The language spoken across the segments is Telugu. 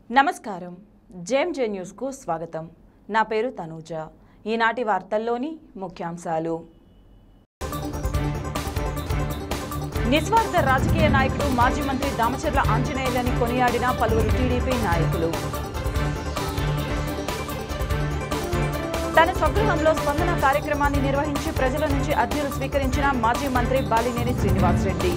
నమస్కారం జేఎం జే న్యూస్కు స్వాగతం నా పేరు తనూజ ఈనాటి వార్తల్లోని ముఖ్యాంశాలు నిస్వార్థ రాజకీయ నాయకుడు మాజీ మంత్రి దామచర్ల ఆంజనేయులని కొనియాడిన పలువురు టీడీపీ నాయకులు తన స్వగృహంలో స్పందన కార్యక్రమాన్ని నిర్వహించి ప్రజల నుంచి అర్జీలు స్వీకరించిన మాజీ మంత్రి బాలినేని శ్రీనివాసరెడ్డి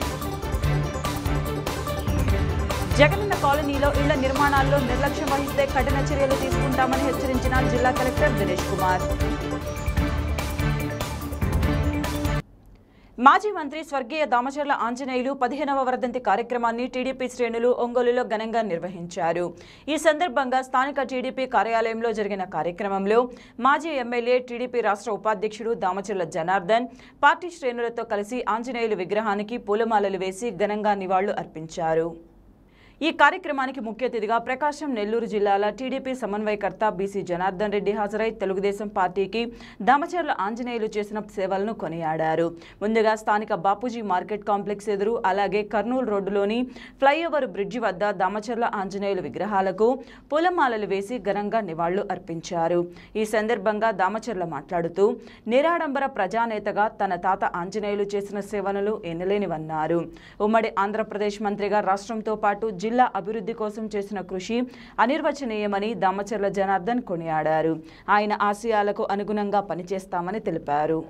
జగనన్న కాలనీలో ఇళ్ల నిర్మాణాల్లో నిర్లక్ష్యం వహిస్తే కఠిన చర్యలు తీసుకుంటామని హెచ్చరించిన జిల్లా కలెక్టర్ దినేష్ కుమార్ మాజీ మంత్రి స్వర్గీయ దామచర్ల ఆంజనేయులు పదిహేనవ వర్ధంతి కార్యక్రమాన్ని టీడీపీ శ్రేణులు ఒంగోలులో ఘనంగా నిర్వహించారు ఈ సందర్భంగా స్థానిక టీడీపీ కార్యాలయంలో జరిగిన కార్యక్రమంలో మాజీ ఎమ్మెల్యే టీడీపీ రాష్ట్ర ఉపాధ్యక్షుడు దామచర్ల జనార్దన్ పార్టీ శ్రేణులతో కలిసి ఆంజనేయులు విగ్రహానికి పూలమాలలు వేసి ఘనంగా నివాళులు అర్పించారు ఈ కార్యక్రమానికి ముఖ్య అతిథిగా ప్రకాశం నెల్లూరు జిల్లాల టీడీపీ సమన్వయకర్త బీసీ జనార్దన్ రెడ్డి హాజరై తెలుగుదేశం పార్టీకి దామచర్ల ఆంజనేయులు చేసిన సేవలను కొనియాడారు ముందుగా స్థానిక బాపూజీ మార్కెట్ కాంప్లెక్స్ ఎదురు అలాగే కర్నూలు రోడ్డులోని ఫ్లైఓవర్ బ్రిడ్జి వద్ద దామచర్ల ఆంజనేయుల విగ్రహాలకు పూలమాలలు వేసి ఘనంగా నివాళులు అర్పించారు ఈ సందర్భంగా దామచర్ల మాట్లాడుతూ నిరాడంబర ప్రజానేతగా తన తాత ఆంజనేయులు చేసిన సేవలను ఎనలేనివన్నారు ఉమ్మడి ఆంధ్రప్రదేశ్ మంత్రిగా రాష్ట్రంతో పాటు జిల్లా అభివృద్ధి కోసం చేసిన కృషి అనిర్వచనీయమని దామచర్ల జనార్దన్ కొనియాడారు ఆయన ఆశయాలకు అనుగుణంగా పనిచేస్తామని తెలిపారు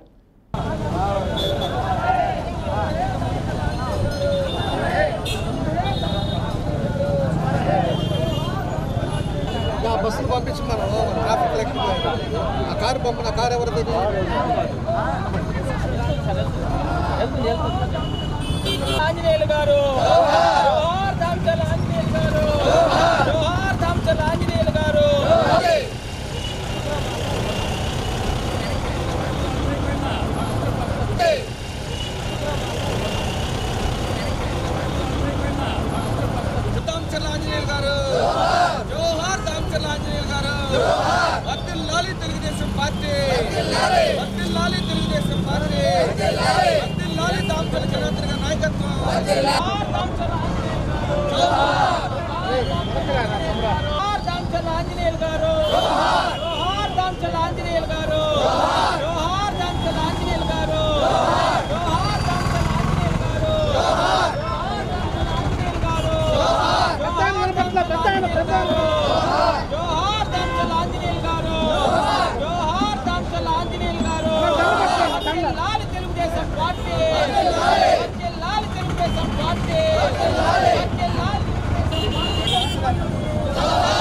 ఆ బస్సులు పంపించమన్నారు ట్రాఫిక్ లెక్క ఆ కారు పంపిన కారు ఎవరిది ఆంజనేయులు గారు జోహార్ దామచర్ల ఆంజనేయులు గారు జోహార్ దామచర్ల ఆంజనేయులు గారు దామచర్ల ఆంజనేయులు గారు జోహార్ దామచర్ల ఆంజనేయులు గారు వర్దిల్లాలి తెలుగుదేశం పార్టీ వర్దిల్లాలి తెలుగుదేశం పార్టీ వర్దిల్లాలి దామచర్ల జనార్దన్ గారి నాయకత్వం జోహార్ దామచర్ల ఆంజనేయులు గారు జోహార్ దామచర్ల ఆంజనేయులు గారు జోహార్ దామచర్ల ఆంజనేయులు గారు జోహార్ దామచర్ల ఆంజనేయులు గారు జోహార్ జోహార్ దామచర్ల ఆంజనేయులు గారు జోహార్ దామచర్ల ఆంజనేయులు గారు వర్ధిల్లాలి తెలుగుదేశం పార్టీ వర్ధిల్లాలి తెలుగుదేశం పార్టీ వర్ధిల్లాలి తెలుగుదేశం పార్టీ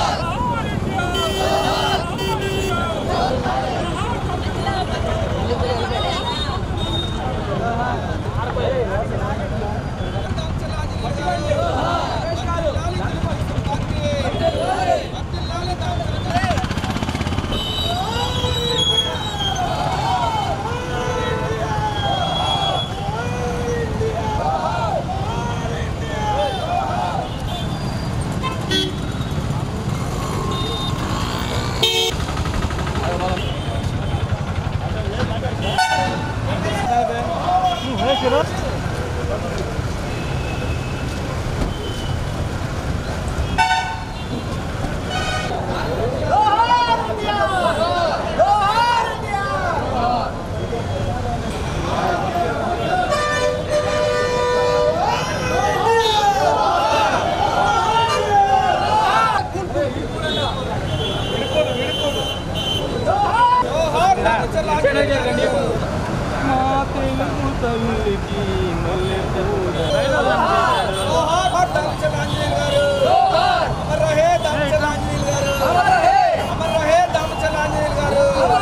జోహార్ దామచర్ల ఆంజనేయులు గారు అమర్ రహే దామచర్ల ఆంజనేయులు గారు అమర్ రహే దామచర్ల ఆంజనేయులు గారు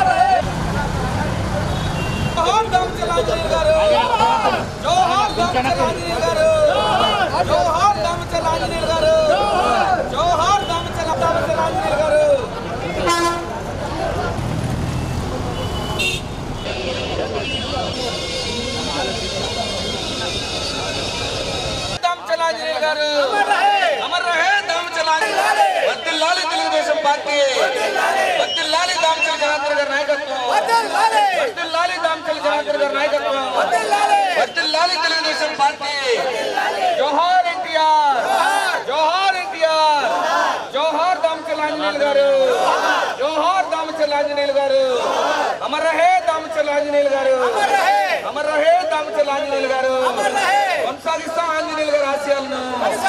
జోహార్ దామచర్ల ఆంజనేయులు గారు జోహార్ దామచర్ల ఆంజనేయులు గారు జోహార్ దామచర్ల ఆంజనేయులు గారు జోహార్ దామచర్ల దామచర్ల ఆంజనేయులు గారు దామచర్ల ఆంజనేయులు గారు అమర్ రహే దామచర్ల ఆంజనేయులు వర్ధిల్లాలి తెలుగుదేశం పార్టీ వర్ధిల్లాలి దామచర్ల జనార్దన్ గారి నాయకత్వం వర్ధిల్లాలి దామచర్ల జనార్దన్ గారి నాయకత్వం వర్ధిల్లాలి తెలుగుదేశం పార్టీ జోహార్ ఎన్టీఆర్ జోహార్ ఎన్టీఆర్ ఆంజనేయులు గారు జోహార్ దామచర్ల ఆంజనేయులు గారు అమర్ రహే దామచర్ల ఆంజనేయులు గారు అమర్ రహే దామచర్ల ఆంజనేయులు గారు కొనసాగిస్తాం ఆంజనేయులు గారి ఆశయాలను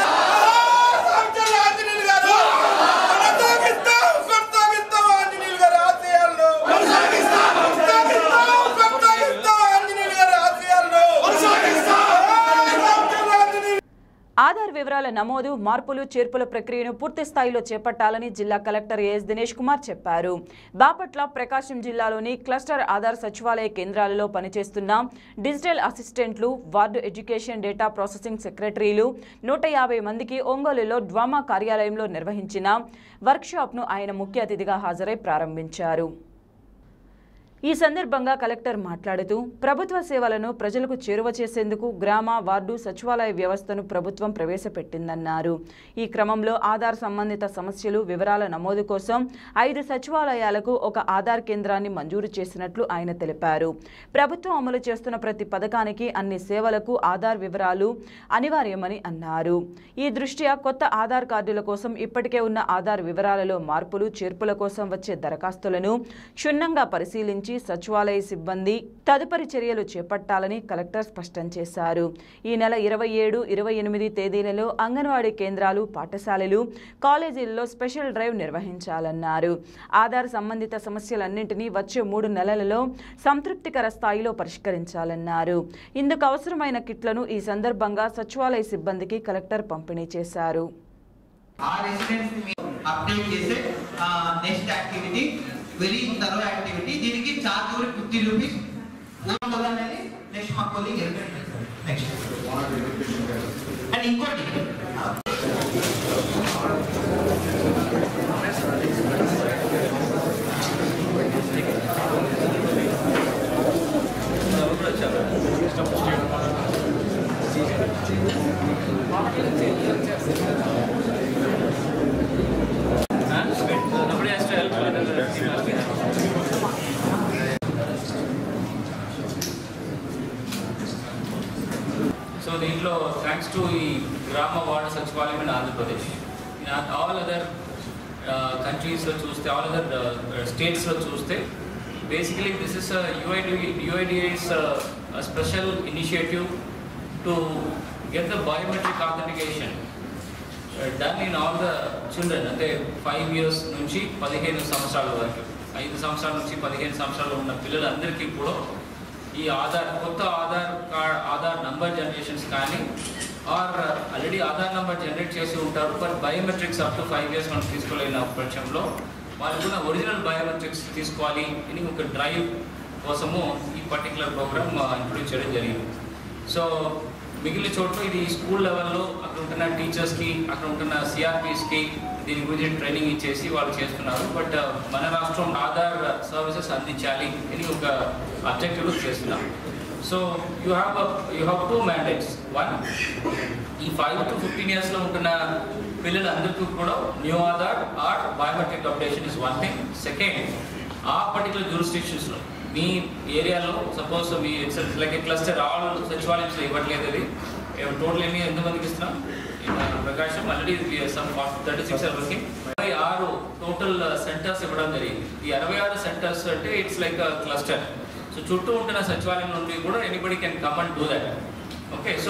ఆధార్ వివరాల నమోదు మార్పులు చేర్పుల ప్రక్రియను పూర్తి స్థాయిలో చేపట్టాలని జిల్లా కలెక్టర్ ఏఎస్ దినేష్ కుమార్ చెప్పారు బాపట్ల ప్రకాశం జిల్లాలోని క్లస్టర్ ఆధార్ సచివాలయ కేంద్రాలలో పనిచేస్తున్న డిజిటల్ అసిస్టెంట్లు వార్డు ఎడ్యుకేషన్ డేటా ప్రాసెసింగ్ సెక్రటరీలు నూట యాభై మందికి ఒంగోలులో డ్వామా కార్యాలయంలో నిర్వహించిన వర్క్షాప్ను ఆయన ముఖ్య అతిథిగా హాజరై ప్రారంభించారు ఈ సందర్భంగా కలెక్టర్ మాట్లాడుతూ ప్రభుత్వ సేవలను ప్రజలకు చేరువ చేసేందుకు గ్రామ వార్డు సచివాలయ వ్యవస్థను ప్రభుత్వం ప్రవేశపెట్టిందన్నారు ఈ క్రమంలో ఆధార్ సంబంధిత సమస్యలు వివరాల నమోదు కోసం ఐదు సచివాలయాలకు ఒక ఆధార్ కేంద్రాన్ని మంజూరు చేసినట్లు ఆయన తెలిపారు ప్రభుత్వం అమలు చేస్తున్న ప్రతి పథకానికి అన్ని సేవలకు ఆధార్ వివరాలు అనివార్యమని అన్నారు ఈ దృష్ట్యా కొత్త ఆధార్ కార్డుల కోసం ఇప్పటికే ఉన్న ఆధార్ వివరాలలో మార్పులు చేర్పుల కోసం వచ్చే దరఖాస్తులను క్షుణ్ణంగా పరిశీలించి సచివాలయ సిబ్బంది తదుపరి చర్యలు చేపట్టాలని కలెక్టర్ స్పష్టం చేశారు ఈ నెల ఇరవై ఏడు ఇరవై ఎనిమిది తేదీలలో అంగన్వాడీ కేంద్రాలు పాఠశాలలు కాలేజీల్లో స్పెషల్ డ్రైవ్ నిర్వహించాలన్నారు ఆధార్ సంబంధిత సమస్యలన్నింటినీ వచ్చే మూడు నెలలలో సంతృప్తికర స్థాయిలో పరిష్కరించాలన్నారు ఇందుకు అవసరమైన కిట్లను ఈ సందర్భంగా సచివాలయ సిబ్బందికి కలెక్టర్ పంపిణీ చేశారు ఆ రెసిడెన్స్ ని మీరు అప్డేట్ చేసే next activity very thorough activity దీనికి చార్జ్ కూడా ఫిఫ్టీ రూపీస్ అనేది నెక్స్ట్ మా కొలీగ్ నెక్స్ట్ అండ్ ఇంకోటి Nobody has to help with the team. So దీంట్లో థ్యాంక్స్ టు ఈ గ్రామ వార్డు సచివాలయం in Andhra Pradesh in all other కంట్రీస్లో చూస్తే ఆల్ అదర్ స్టేట్స్లో చూస్తే basically this is UID UIDAI's special initiative to get the biometric authentication done in all the children అంటే ఫైవ్ ఇయర్స్ నుంచి పదిహేను సంవత్సరాల వరకు ఐదు సంవత్సరాల నుంచి పదిహేను సంవత్సరాలు ఉన్న పిల్లలందరికీ కూడా ఈ ఆధార్ కొత్త Aadhaar card Aadhaar number generations కానీ or already Aadhaar number generate చేసి ఉంటారు but biometrics up to five years మనం తీసుకోలేని పక్షంలో వాళ్ళు కూడా ఒరిజినల్ బయోమెట్రిక్స్ తీసుకోవాలి అని ఒక డ్రైవ్ కోసము ఈ పర్టికులర్ ప్రోగ్రామ్ ఇంట్రొడ్యూస్ చేయడం జరిగింది సో మిగిలిన చోట్ల ఇది స్కూల్ లెవెల్లో అక్కడ ఉంటున్న టీచర్స్కి అక్కడ ఉంటున్న సిఆర్పిస్కి దీని గురించి ట్రైనింగ్ ఇచ్చేసి వాళ్ళు చేస్తున్నారు బట్ మన రాష్ట్రం ఆధార్ సర్వీసెస్ అందించాలి అని ఒక అబ్జెక్టివ్ చేస్తున్నాం so you have you have two mandates one ఈ ఫైవ్ టు ఫిఫ్టీన్ ఇయర్స్లో ఉంటున్న పిల్లలందరికీ కూడా new Aadhaar or biometric updation is one thing second ఆ పర్టికులర్ జ్యూరిస్టిక్షన్స్లో మీ ఏరియాలో సపోజ్ మీ it's like a cluster all సచివాలయంలో ఇవ్వట్లేదు అది టోటల్ ఎన్ని ఎంతమందికి ఇస్తున్నాం In Prakasam already some thirty six working ఇరవై ఆరు టోటల్ సెంటర్స్ ఇవ్వడం జరిగింది ఈ అరవై ఆరు సెంటర్స్ అంటే ఇట్స్ లైక్ క్లస్టర్ సో చుట్టూ ఉంటున్న సచివాలయం నుండి కూడా anybody can come and do that okay so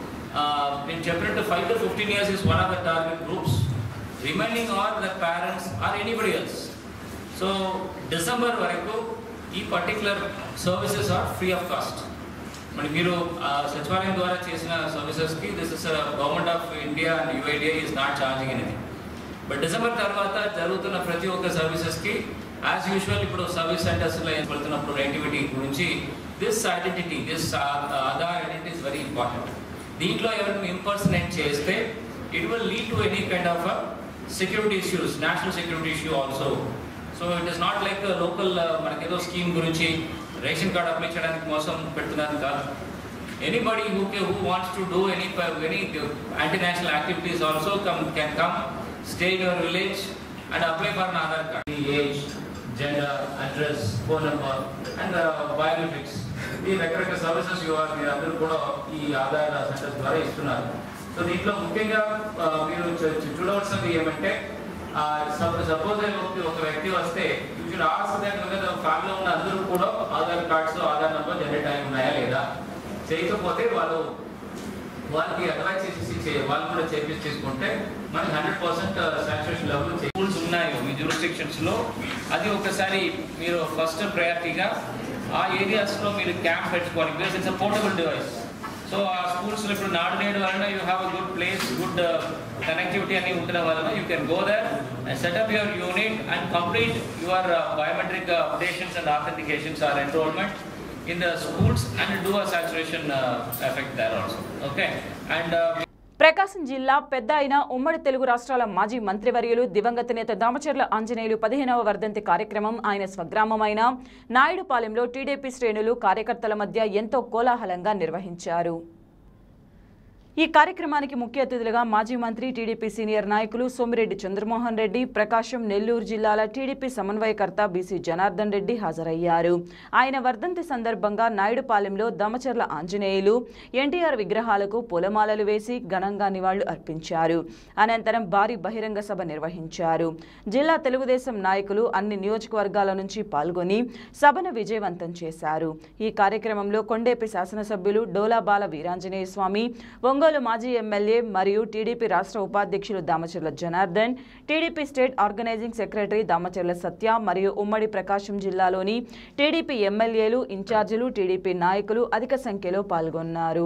నేను చెప్పినట్టు five to fifteen years is one of the target groups remaining are the parents or anybody else so December వరకు ఈ particular services are free of cost మరి మీరు ఆ సచివాలయం ద్వారా చేసిన సర్వీసెస్కి this is government of India and UIDAI is not charging అనేది బట్ డిసెంబర్ తర్వాత జరుగుతున్న ప్రతి ఒక్క సర్వీసెస్కి యాజ్ యూజువల్ ఇప్పుడు సర్వీస్ సెంటర్స్లో వెళ్తున్నప్పుడు యాక్టివిటీ గురించి this identity this Aadhaar identity is very important దీంట్లో ఎవరిని ఇంపర్సనేట్ చేస్తే it will lead to any kind of security issues national security issue also so it is not like local మనకేదో స్కీమ్ గురించి రేషన్ కార్డ్ అప్లై చేయడానికి మోసం పెడుతున్నారు కాదు anybody who who wants to do any any anti national activities also come can come stay in your village and apply for an Aadhaar card age gender address phone number and biometrics ఈ రకరకాల సర్వీసెస్ మీరు అందరూ కూడా ఈ ఆధార్ సెంటర్స్ ద్వారా ఇస్తున్నారు సో దీంట్లో ముఖ్యంగా ఆ, మీరు చూ- చూ- చూడవలసినది ఏమంటే సపోజ్ ఒక వ్యక్తి వస్తే you should ask that whether ఫ్యామిలీలో ఉన్న అందరూ కూడా Aadhaar cards Aadhaar number generate అయి ఉన్నాయా లేదా చేయకపోతే వాళ్ళు వాళ్ళకి అడ్వైస్ చేసి చే- వాళ్ళు కూడా చేపించి తీసుకుంటే మనకి hundred percent satisfaction level schools ఉన్నాయి మీ jurisdictions లో అది ఒకసారి మీరు ఫస్ట్ ప్రయారిటీగా ఆ areas లో మీరు క్యాంప్ పెట్టుకోవాలి because it's portable device so ఆ స్కూల్స్లో ఇప్పుడు నాడు నేడు వలన you have a good place good connectivity అని ఉండడం వలన you can go there and set up your unit and complete your biometric updations and authentications or enrolment in the schools and do a saturation uh, effect there also. Okay, and uh, Prakasam జిల్లా పెద్ద అయిన ఉమ్మడి తెలుగు రాష్ట్రాల మాజీ మంత్రివర్యులు దివంగత నేత దామచర్ల ఆంజనేయులు పదిహేనవ వర్ధంతి కార్యక్రమం ఆయన స్వగ్రామమైన నాయుడుపాలెంలో టీడీపీ శ్రేణులు కార్యకర్తల మధ్య ఎంతో కోలాహలంగా నిర్వహించారు ఈ కార్యక్రమానికి ముఖ్య అతిథులుగా మాజీ మంత్రి టీడీపీ సీనియర్ నాయకులు సోమిరెడ్డి చంద్రమోహన్ రెడ్డి ప్రకాశం నెల్లూరు జిల్లాల టీడీపీ సమన్వయకర్త బీసీ జనార్దన్ రెడ్డి హాజరయ్యారు ఆయన వర్ధంతి సందర్భంగా నాయుడుపాలెంలో దమచర్ల ఆంజనేయులు ఎన్టీఆర్ విగ్రహాలకు పూలమాలలు వేసి ఘనంగా నివాళులు అర్పించారు అనంతరం భారీ బహిరంగ సభ నిర్వహించారు జిల్లా తెలుగుదేశం నాయకులు అన్ని నియోజకవర్గాల నుంచి పాల్గొని సభను విజయవంతం చేశారు ఈ కార్యక్రమంలో కొండేపి శాసనసభ్యులు డోలాబాల వీరాంజనేయ స్వామి ఒంగోలు మాజీ ఎమ్మెల్యే మరియు టీడీపీ రాష్ట్ర ఉపాధ్యక్షులు Damacharla Janardhan TDP state organising secretary Damacharla Satya మరియు ఉమ్మడి ప్రకాశం జిల్లాలోని టీడీపీ ఎమ్మెల్యేలు ఇన్ఛార్జీలు టీడీపీ నాయకులు అధిక సంఖ్యలో పాల్గొన్నారు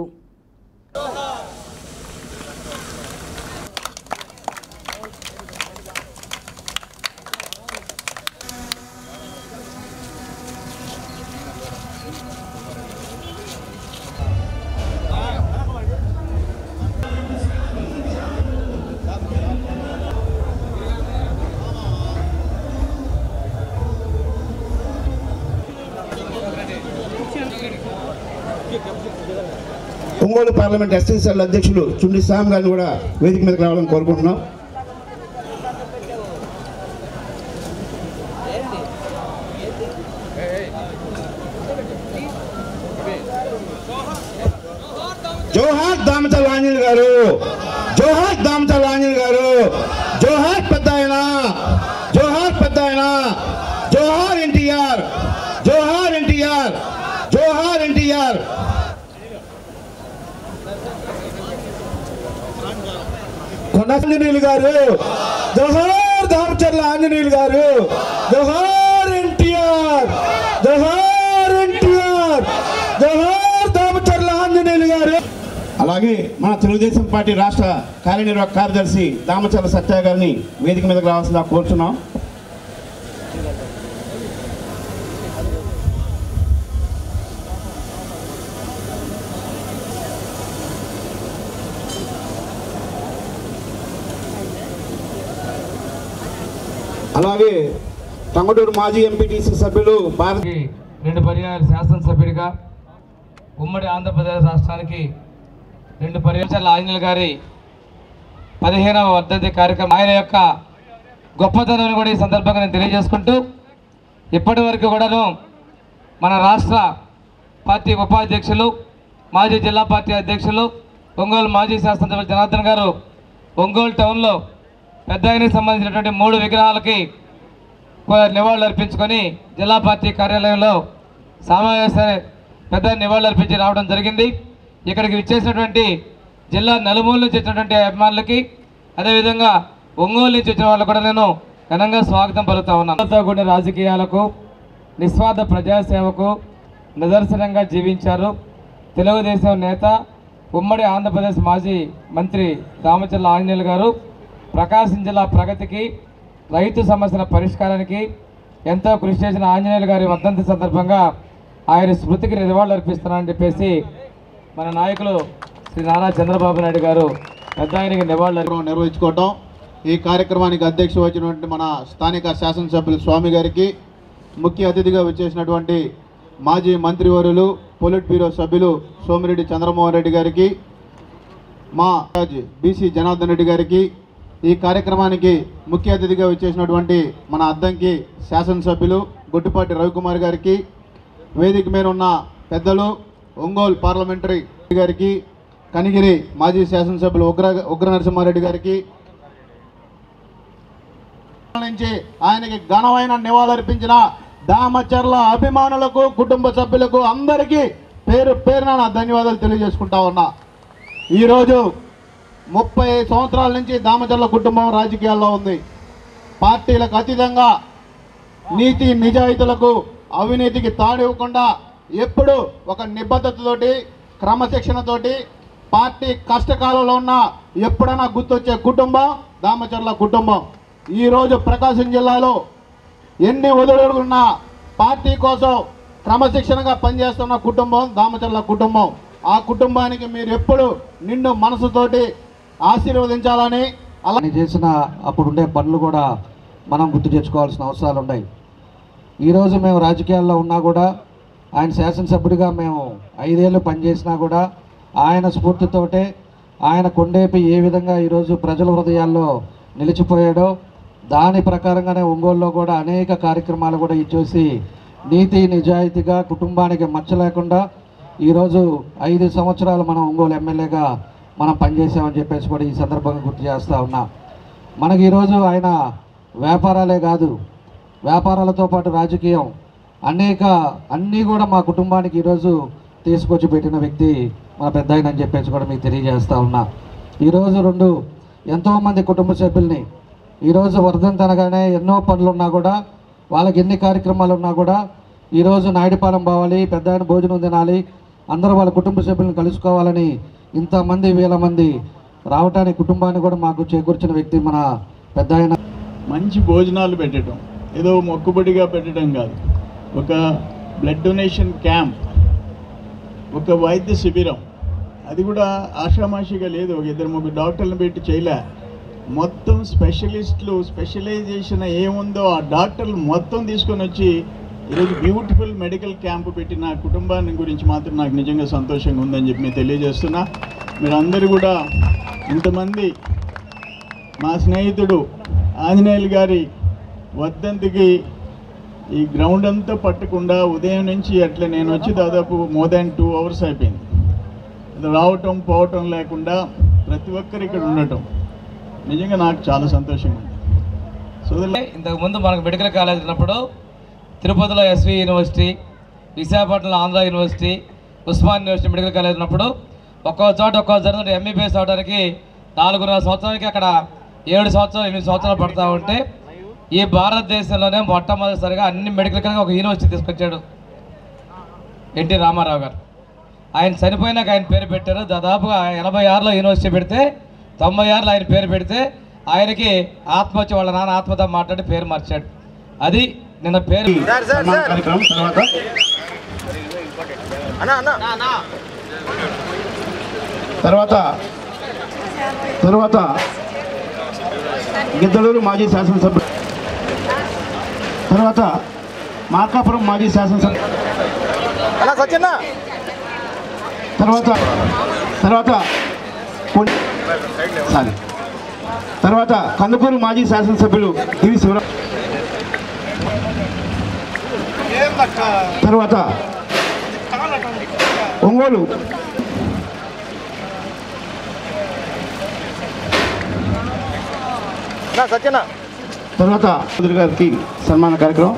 ఒంగోలు పార్లమెంట్ ఎస్ఎస్ఎల్ అధ్యక్షులు చుండి శ్యామ్ గారిని కూడా వేదిక మీదకి రావాలని కోరుకుంటున్నాం జోహార్ దామచల్ ఆంజనేయులు గారు జోహార్ దామచల్ ఆంజనేయులు గారు జోహార్ పెద్ద ఆయన జోహార్ పెద్ద ఆయన జోహార్ ఎన్టీఆర్ జోహార్ ఎన్టీఆర్ జోహార్ ఎన్టీఆర్ కొండ ఆంజనేయులు గారు జోహార్ దామచర్ల ఆంజనేయులు గారు జోహార్ ఎన్టీఆర్ జోహార్ ఎన్టీఆర్ జోహార్ దామచర్ల ఆంజనేయులు గారు అలాగే మన తెలుగుదేశం పార్టీ రాష్ట్ర కార్యనిర్వాహక కార్యదర్శి దామచర్ల సత్య గారిని వేదిక మీదకి రావాల్సిందిగా కోరుతున్నాం అలాగే టంగుటూరు మాజీ ఎంపీటీసీ సభ్యులు భారత కి రెండు పర్యాయాలు శాసనసభ్యుడిగా ఉమ్మడి ఆంధ్రప్రదేశ్ రాష్ట్రానికి రెండు పర్యాయాల ఆంజనేయులు గారి పదిహేనవ వర్ధంతి కార్యక్రమం ఆయన యొక్క గొప్పతనాన్ని కూడా ఈ సందర్భంగా నేను తెలియజేసుకుంటూ ఇప్పటి వరకు కూడాను మన రాష్ట్ర పార్టీ ఉపాధ్యక్షులు మాజీ జిల్లా పార్టీ అధ్యక్షులు ఒంగోలు మాజీ శాసనసభ్యులు జనార్దన్ గారు ఒంగోలు టౌన్లో పెద్ద ఆయనకి సంబంధించినటువంటి మూడు విగ్రహాలకి నివాళులు అర్పించుకొని జిల్లా పార్టీ కార్యాలయంలో సమావేశాన్ని పెద్ద నివాళులు అర్పించి రావడం జరిగింది ఇక్కడికి విచ్చేసినటువంటి జిల్లా నలుమూల నుంచి వచ్చినటువంటి అభిమానులకి అదేవిధంగా ఒంగోలు నుంచి వచ్చిన వాళ్ళు కూడా నేను ఘనంగా స్వాగతం పలుకుతా ఉన్నాను అందరితో కూడిన రాజకీయాలకు నిస్వార్థ ప్రజాసేవకు నిదర్శనంగా జీవించారు తెలుగుదేశం నేత ఉమ్మడి ఆంధ్రప్రదేశ్ మాజీ మంత్రి రామచంద్ర ఆంజనేయులు గారు ప్రకాశం జిల్లా ప్రగతికి రైతు సమస్యల పరిష్కారానికి ఎంతో కృషి చేసిన ఆంజనేయులు గారి వర్ధంతి సందర్భంగా ఆయన స్మృతికి నివాళులు అర్పిస్తున్నానని చెప్పేసి మన నాయకులు శ్రీ నారా చంద్రబాబు నాయుడు గారు పెద్ద ఆయనకి నివాళులు అర్పి- కార్యక్రమం నిర్వహించుకోవటం ఈ కార్యక్రమానికి అధ్యక్ష వచ్చినటువంటి మన స్థానిక శాసనసభ్యులు స్వామి గారికి ముఖ్య అతిథిగా వచ్చేసినటువంటి మాజీ మంత్రివర్యులు పొలిట్ బ్యూరో సభ్యులు సోమిరెడ్డి చంద్రమోహన్ రెడ్డి గారికి మా రాజ్ బీసీ జనార్దన్ రెడ్డి గారికి ఈ కార్యక్రమానికి ముఖ్య అతిథిగా వచ్చేసినటువంటి మన అద్దంకి శాసనసభ్యులు గుట్టిపాటి రవికుమార్ గారికి వేదిక మీద ఉన్న పెద్దలు ఒంగోలు పార్లమెంటరీ గారికి కనిగిరి మాజీ శాసనసభ్యులు ఉగ్ర ఉగ్ర నరసింహారెడ్డి గారికి నుంచి ఆయనకి ఘనమైన నివాళులర్పించిన దామచర్ల అభిమానులకు కుటుంబ సభ్యులకు అందరికీ పేరు పేరున నా ధన్యవాదాలు తెలియజేసుకుంటా ఉన్నా ఈరోజు ముప్పై సంవత్సరాల నుంచి దామచర్ల కుటుంబం రాజకీయాల్లో ఉంది పార్టీలకు అతీతంగా నీతి నిజాయితీలకు అవినీతికి తాడివ్వకుండా ఎప్పుడు ఒక నిబద్ధతతోటి క్రమశిక్షణతోటి పార్టీ కష్టకాలంలో ఉన్న ఎప్పుడైనా గుర్తొచ్చే కుటుంబం దామచర్ల కుటుంబం ఈరోజు ప్రకాశం జిల్లాలో ఎన్ని వదులుకున్నా పార్టీ కోసం క్రమశిక్షణగా పనిచేస్తున్న కుటుంబం దామచర్ల కుటుంబం ఆ కుటుంబానికి మీరు ఎప్పుడు నిండు మనసుతోటి ఆశీర్వదించాలని అలా ఆయన చేసిన అప్పుడుండే పనులు కూడా మనం గుర్తు తెచ్చుకోవాల్సిన అవసరాలు ఉన్నాయి ఈరోజు మేము రాజకీయాల్లో ఉన్నా కూడా ఆయన శాసనసభ్యుడిగా మేము ఐదేళ్ళు పనిచేసినా కూడా ఆయన స్ఫూర్తితోటే ఆయన కొండేపి ఏ విధంగా ఈరోజు ప్రజల హృదయాల్లో నిలిచిపోయాడో దాని ప్రకారంగానే ఒంగోలులో కూడా అనేక కార్యక్రమాలు కూడా ఇచ్చేసి నీతి నిజాయితీగా కుటుంబానికి మచ్చ లేకుండా ఈరోజు ఐదు సంవత్సరాలు మనం ఒంగోలు ఎమ్మెల్యేగా మనం పనిచేసామని చెప్పేసి కూడా ఈ సందర్భంగా గుర్తు చేస్తూ ఉన్నా మనకి ఈరోజు ఆయన వ్యాపారాలే కాదు వ్యాపారాలతో పాటు రాజకీయం అనేక అన్నీ కూడా మా కుటుంబానికి ఈరోజు తీసుకొచ్చి పెట్టిన వ్యక్తి మన పెద్ద ఆయన అని చెప్పేసి కూడా మీకు తెలియజేస్తా ఉన్నా ఈరోజు రెండు ఎంతోమంది కుటుంబ సభ్యుల్ని ఈరోజు వర్ధంతి అనగానే ఎన్నో పనులు ఉన్నా కూడా వాళ్ళకి ఎన్ని కార్యక్రమాలు ఉన్నా కూడా ఈరోజు నాయుడుపాలెం పోవాలి పెద్ద ఆయన భోజనం తినాలి అందరూ వాళ్ళ కుటుంబ సభ్యులను కలుసుకోవాలని ఇంతమంది వేల మంది రావటానికి కుటుంబాన్ని కూడా మాకు చేకూర్చిన వ్యక్తి మన పెద్ద ఆయన మంచి భోజనాలు పెట్టడం ఏదో మొక్కుబడిగా పెట్టడం కాదు ఒక బ్లడ్ డొనేషన్ క్యాంప్ ఒక వైద్య శిబిరం అది కూడా ఆషామాషిగా లేదు ఒక ఇద్దరు ముగ్గురు డాక్టర్లను పెట్టి చేయలే మొత్తం స్పెషలిస్టులు స్పెషలైజేషన్ ఏముందో ఆ డాక్టర్లు మొత్తం తీసుకొని వచ్చి ఈరోజు బ్యూటిఫుల్ మెడికల్ క్యాంప్ పెట్టిన కుటుంబాన్ని గురించి మాత్రం నాకు నిజంగా సంతోషంగా ఉందని చెప్పి నేను తెలియజేస్తున్నా మీరందరూ కూడా ఇంతమంది మా స్నేహితుడు ఆంజనేయులు గారి వర్ధంతికి ఈ గ్రౌండ్ అంతా పట్టకుండా ఉదయం నుంచి అట్లా నేను వచ్చి దాదాపు మోర్ దాన్ టూ అవర్స్ అయిపోయింది అది రావటం పోవటం లేకుండా ప్రతి ఒక్కరు ఇక్కడ ఉండటం నిజంగా నాకు చాలా సంతోషంగా ఉంది సోదరులు ఇంతకు ముందు మనకు మెడికల్ కాలేజ్ ఉన్నప్పుడు తిరుపతిలో ఎస్వి యూనివర్సిటీ విశాఖపట్నంలో Andhra university Osman university medical college ఉన్నప్పుడు ఒక్కో చోట ఒక్కో జరుగుతుంది ఎంబీబీఎస్ అవడానికి నాలుగున్నర సంవత్సరాలకి అక్కడ ఏడు సంవత్సరాలు ఎనిమిది సంవత్సరాలు పడతా ఉంటే ఈ భారతదేశంలోనే మొట్టమొదటిసారిగా అన్ని మెడికల్ కాలేజ్ ఒక యూనివర్సిటీ తీసుకొచ్చాడు ఎన్టీ రామారావు గారు ఆయన చనిపోయినాక ఆయన పేరు పెట్టారు దాదాపుగా ఎనభై ఆరులో యూనివర్సిటీ పెడితే తొంభై ఆరులో ఆయన పేరు పెడితే ఆయనకి ఆత్మ వచ్చి వాళ్ళ నాన్న ఆత్మతో మాట్లాడి పేరు మార్చాడు అది నిన్న పేరు సన్మాన కార్యక్రమం తర్వాత తర్వాత తర్వాత గిద్దలూరు మాజీ శాసనసభ్యులు తర్వాత మార్కాపురం మాజీ శాసనసభ్యులు తర్వాత తర్వాత కొన్- సారీ తర్వాత కందుకూరు మాజీ శాసనసభ్యులు దివి శివరాం తర్వాత ఒంగోలు తర్వాత చౌదరి గారికి సన్మాన కార్యక్రమం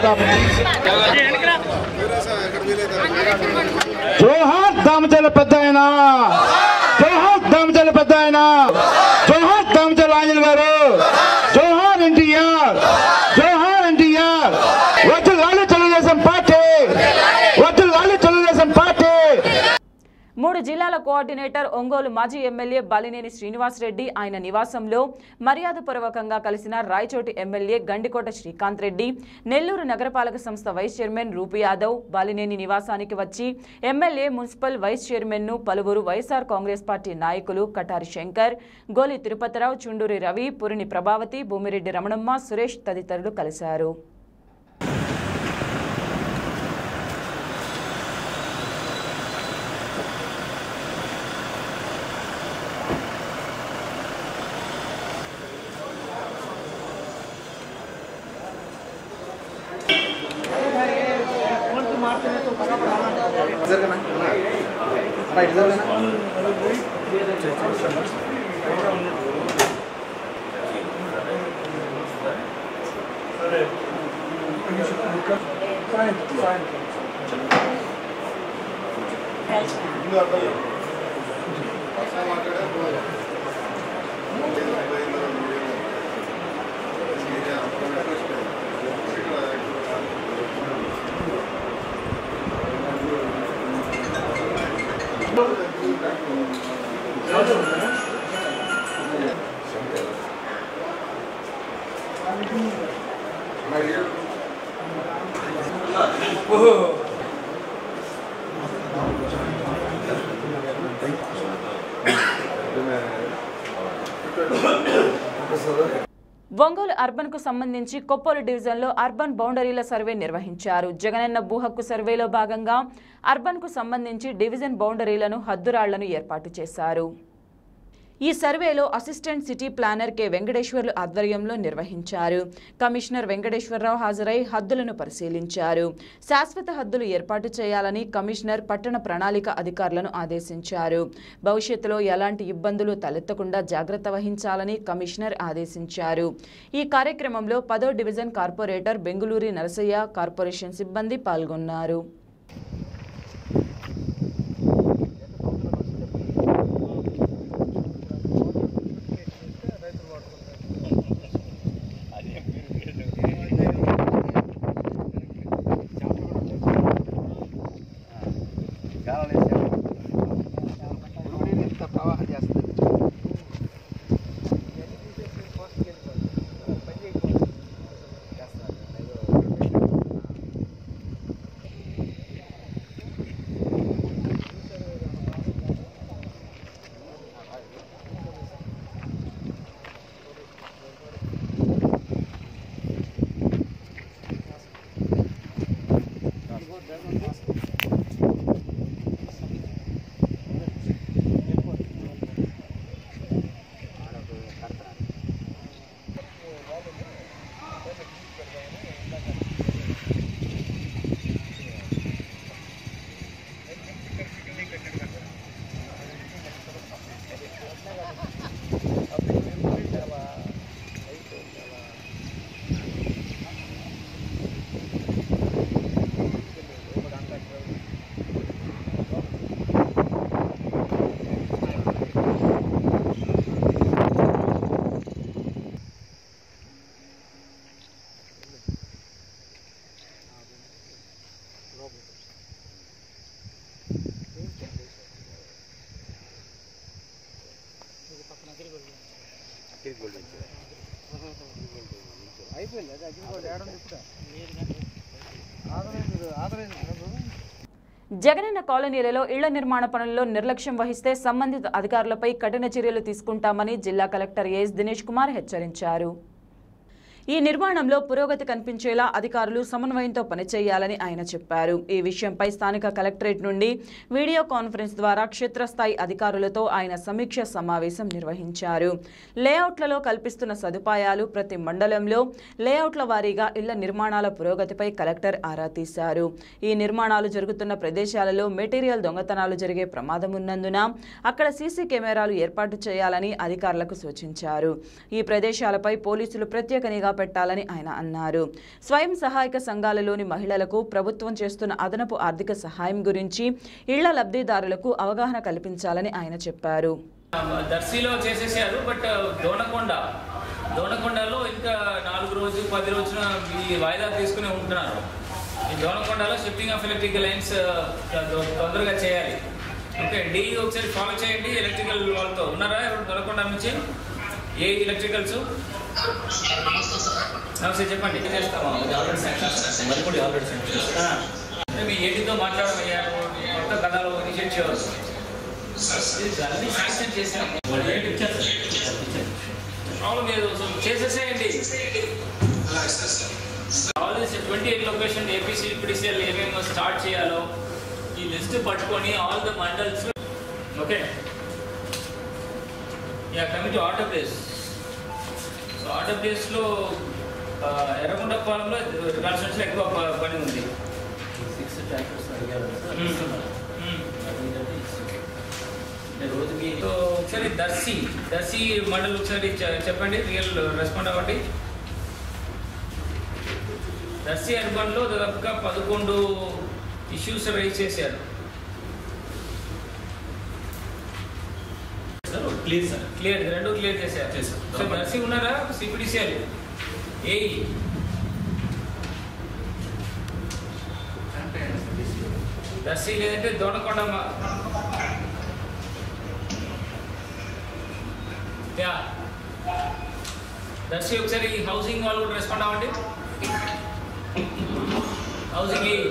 జోహార్ దామచల పెద్ద ఆయన జోహార్ దామచల పెద్ద ఆయన జోహార్ దామచల ఆంజల్ గారు జోహార్ ఎన్టీఆర్ జోహార్ ఎన్టీఆర్ వద్దు లాలి తెలుగుదేశం పార్టీ వద్దు లాలి తెలుగుదేశం పార్టీ మూడు జిల్లాల కోఆర్డినేటర్ ఒంగోలు మాజీ ఎమ్మెల్యే బాలినేని శ్రీనివాసరెడ్డి ఆయన నివాసంలో మర్యాదపూర్వకంగా కలిసిన రాయచోటి ఎమ్మెల్యే గండికోట శ్రీకాంత్ రెడ్డి నెల్లూరు నగరపాలక సంస్థ వైస్ చైర్మన్ రూపు యాదవ్ బాలినేని నివాసానికి వచ్చి ఎమ్మెల్యే మున్సిపల్ వైస్ చైర్మన్ను పలువురు వైఎస్ఆర్ కాంగ్రెస్ పార్టీ నాయకులు కటారి శంకర్ గోలి తిరుపతిరావు చుండూరి రవి పురిని ప్రభావతి భూమిరెడ్డి రమణమ్మ సురేష్ తదితరులు కలిశారు ఒంగోలు అర్బన్ కు సంబంధించి కొప్పోలు డివిజన్లో అర్బన్ బౌండరీల సర్వే నిర్వహించారు జగనన్న భూ హక్కు సర్వేలో భాగంగా అర్బన్ కు సంబంధించి డివిజన్ బౌండరీలను హద్దురాళ్లను ఏర్పాటు చేశారు ఈ సర్వేలో assistant city planner K Venkateswarlu ఆధ్వర్యంలో నిర్వహించారు కమిషనర్ వెంకటేశ్వరరావు హాజరై హద్దులను పరిశీలించారు శాశ్వత హద్దులు ఏర్పాటు చేయాలని కమిషనర్ పట్టణ ప్రణాళిక అధికారులను ఆదేశించారు భవిష్యత్తులో ఎలాంటి ఇబ్బందులు తలెత్తకుండా జాగ్రత్త వహించాలని కమిషనర్ ఆదేశించారు ఈ కార్యక్రమంలో పదో division corporator Bengaluri Narasaiah corporation సిబ్బంది పాల్గొన్నారు జగనన్న కాలనీలలో ఇళ్ల నిర్మాణ పనుల్లో నిర్లక్ష్యం వహిస్తే సంబంధిత అధికారులపై కఠిన చర్యలు తీసుకుంటామని జిల్లా కలెక్టర్ ఎస్ దినేష్ కుమార్ హెచ్చరించారు ఈ నిర్మాణంలో పురోగతి కనిపించేలా అధికారులు సమన్వయంతో పనిచేయాలని ఆయన చెప్పారు ఈ విషయంపై స్థానిక కలెక్టరేట్ నుండి వీడియో కాన్ఫరెన్స్ ద్వారా క్షేత్రస్థాయి అధికారులతో ఆయన సమీక్ష సమావేశం నిర్వహించారు లేఅవుట్లలో కల్పిస్తున్న సదుపాయాలు ప్రతి మండలంలో లేఅవుట్ల వారీగా ఇళ్ల నిర్మాణాల పురోగతిపై కలెక్టర్ ఆరా తీశారు ఈ నిర్మాణాలు జరుగుతున్న ప్రదేశాలలో మెటీరియల్ దొంగతనాలు జరిగే ప్రమాదం ఉన్నందున అక్కడ సీసీ కెమెరాలు ఏర్పాటు చేయాలని అధికారులకు సూచించారు ఈ ప్రదేశాలపై పోలీసులు ప్రత్యేక నిఘా పెట్టాలని ఆయన అన్నారు స్వయం సహాయక సంఘాలలోని మహిళలకు ప్రభుత్వం చేస్తున్న అదనపు ఆర్థిక సహాయం గురించి ఇళ్ల లబ్ధిదారులకు అవగాహన కల్పించాలని ఆయన చెప్పారు దర్శిలో చేసేసారు బట్ దోనకొండ దోనకొండలో ఇంకా నాలుగు రోజులు పది రోజుల ఈ వాయిదా తీసుకుని ఉంటున్నారు ఈ దోనకొండలో షిఫ్టింగ్ ఆఫ్ ఎలక్ట్రికల్ లైన్స్ తొందరగా చేయాలి ఓకే డి ఒకసారి ఫాలో చేయండి ఎలక్ట్రికల్ వాళ్ళతో ఉన్నారా ఎవరు దొనకొండ నుంచి ఏ ఎలక్ట్రికల్స్ నమస్తే చెప్పండి ఏం చేస్తామా మరి కూడా ఆల్రెడీ అంటే మీ ఏటితో మాట్లాడమయ్యారు కొత్త కథలు ఇనిషియేట్ చేయవచ్చు అన్ని శాంక్షన్ చేసాం ప్రాబ్లం లేదు సో చేసేసేయండి all this twenty eight location APC PDCL ఏమేమి స్టార్ట్ చేయాలో ఈ లిస్ట్ పట్టుకొని all the mandals okay ya committee order place so order ప్లేస్లో ఎర్రగుంట పాలెంలో కాన్స్టిట్యూన్సీలో ఎక్కువ ప- పని ఉంది సిక్స్ ట్రాక్టర్స్ రోజుకి సో ఒకసారి దర్శి దర్శి మండల్ ఒకసారి చె- చెప్పండి రియల్ రెస్పాండ్ అవ్వండి దర్శి అర్బన్లో దాదాపుగా పదకొండు ఇష్యూస్ రైజ్ చేశారు క్లియర్ సార్ క్లియర్ రెండు క్లియర్ చేశారు చేశారు. సో దర్శి ఉన్నారా సిపిడిసిఎల్ ఏఈ దర్శి లేదంటే దోనకొండ మా- యా దర్శి ఒకసారి ఈ హౌసింగ్ వాళ్ళు కూడా రెస్పాండ్ అవ్వండి హౌసింగ్ ఈ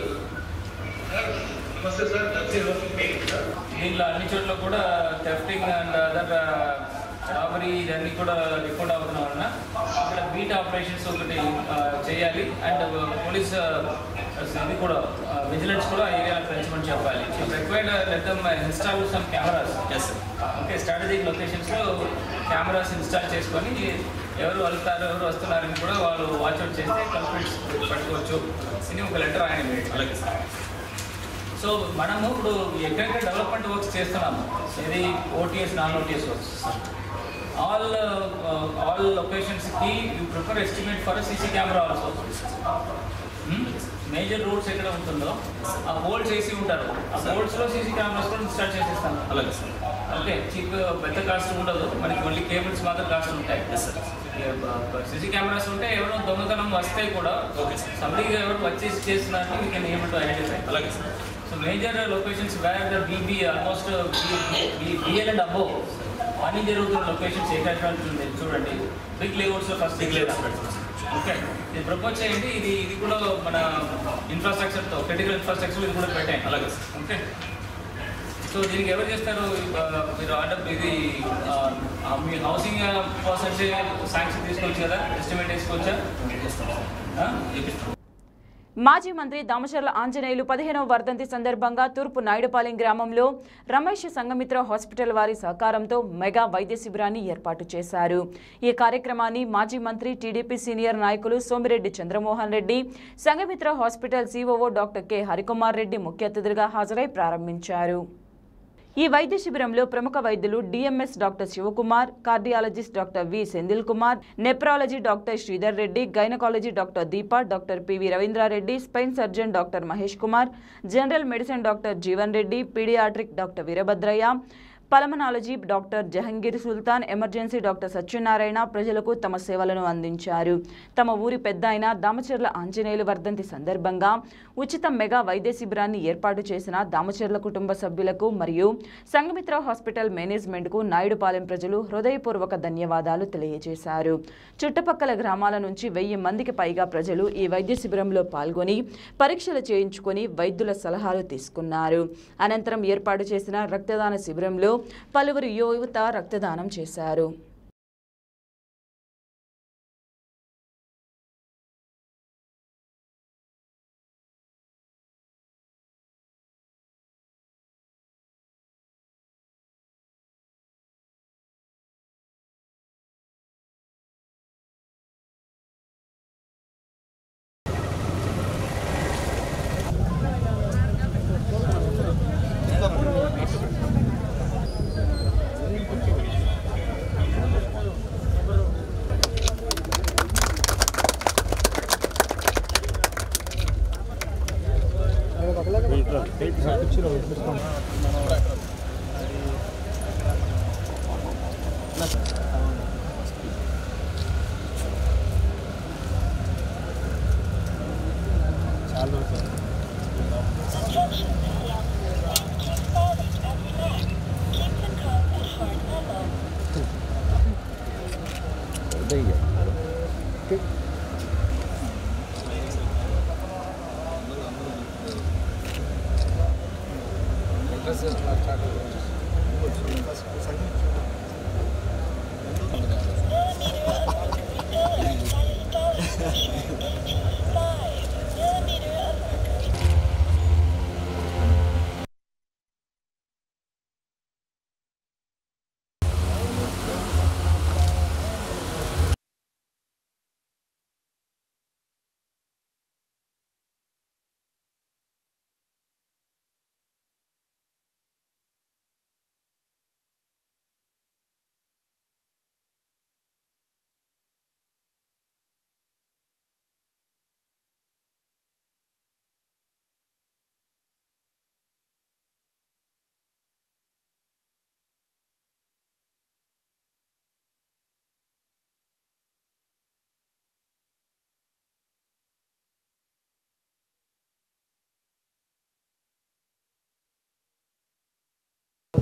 దీనిలో అన్ని చోట్ల కూడా థెఫ్టింగ్ అండ్ అదర్ రాబరీ ఇదన్నీ కూడా రికార్డ్ అవుతున్న వలన ఇక్కడ బీట్ ఆపరేషన్స్ ఒకటి ఆ, చేయాలి అండ్ పోలీస్ ఇది కూడా విజిలెన్స్ కూడా ఏరియా పెంచమని చెప్పాలి required let them install some cameras yes sir okay strategic లొకేషన్స్లో కెమెరాస్ ఇన్స్టాల్ చేసుకొని ఎవరు వెళ్తారు ఎవరు వస్తున్నారని కూడా వాళ్ళు వాచ్అవుట్ చేస్తే కల్పిట్స్ పట్టుకోవచ్చు అని ఒక లెటర్ ఆయన అలాగే సార్ సో మనము ఇప్పుడు ఎక్కడెక్కడ డెవలప్మెంట్ వర్క్స్ చేస్తున్నాము ఇది OTS non OTS works all all లొకేషన్స్కి you prefer estimate for CC camera also major roads ఎక్కడ ఉంటుందో ఆ హోల్డ్స్ వేసి ఉంటారు ఆ హోల్డ్స్లో సీసీ కెమెరాస్ కూడా ఇన్స్టాల్ చేసేస్తాను అలాగే సార్ ఓకే చీప్ పెద్ద కాస్ట్ ఉండదు మనకి ఓన్లీ కేబుల్స్ మాత్రం కాస్ట్ ఉంటాయి ఎస్ సార్ సీసీ కెమెరాస్ ఉంటే ఎవరో దొంగతనం వస్తే కూడా ఓకే సార్ సమ్లీగా ఎవరు వచ్చేసి చేస్తున్నారని వీ కెన్ ఏమంటూ ఐడెంటిఫై అలాగే sir so major locations where the BB almost BL and above పని జరుగుతున్న లొకేషన్స్ ఎక్కడ ఉంటుంది చూడండి బిగ్ లేఅవుట్స్లో ఫస్ట్ బిగ్ లెవెల్స్ పెడతాం సార్ ఓకే ఇది ప్రపోజ్ చేయండి ఇది ఇది కూడా మన ఇన్ఫ్రాస్ట్రక్చర్తో క్రిటికల్ ఇన్ఫ్రాస్ట్రక్చర్ ఇది కూడా పెట్టాయి అలాగే సార్ ఓకే సో దీనికి ఎవరు చేస్తారు ఆ, మీరు ఆర్డర్ ఇది ఆ, మీ హౌసింగ్ పర్సన్స్ శాంక్షన్ తీసుకోవచ్చు కదా ఎస్టిమేట్ వేసుకోవచ్చా ఆ? చేపిస్తాం మాజీ మంత్రి దామచర్ల ఆంజనేయులు పదిహేనవ వర్ధంతి సందర్భంగా తూర్పు నాయుడుపాలెం గ్రామంలో రమేష్ సంగమిత్ర హాస్పిటల్ వారి సహకారంతో మెగా వైద్య శిబిరాన్ని ఏర్పాటు చేశారు ఈ కార్యక్రమాన్ని మాజీ మంత్రి టీడీపీ సీనియర్ నాయకులు Somireddy Chandramohan Reddy Sangamitra hospital COO doctor K Harikumar Reddy ముఖ్య అతిథులుగా హాజరై ప్రారంభించారు ఈ వైద్య శిబిరంలో ప్రముఖ వైద్యులు DMS doctor Sivakumar cardiologist doctor V Sendil Kumar nephrology doctor Sridhar Reddy gynaecology doctor Deepa doctor PV Raveendrareddy spine surgeon doctor Mahesh Kumar general medicine doctor Jeevan Reddy paediatric doctor Veerabhadraiah pulmonology doctor Jahangir Sultan emergency doctor Satyanarayana ప్రజలకు తమ సేవలను అందించారు తమ ఊరి పెద్ద అయిన దామచర్ల ఆంజనేయులు వర్ధంతి సందర్భంగా ఉచిత మెగా వైద్య శిబిరాన్ని ఏర్పాటు చేసిన దామచర్ల కుటుంబ సభ్యులకు మరియు సంఘమిత్ర హాస్పిటల్ మేనేజ్మెంట్కు నాయుడుపాలెం ప్రజలు హృదయపూర్వక ధన్యవాదాలు తెలియజేశారు చుట్టుపక్కల గ్రామాల నుంచి వెయ్యి మందికి పైగా ప్రజలు ఈ వైద్య శిబిరంలో పాల్గొని పరీక్షలు చేయించుకొని వైద్యుల సలహాలు తీసుకున్నారు అనంతరం ఏర్పాటు చేసిన రక్తదాన శిబిరంలో పలువురు యువత రక్తదానం చేశారు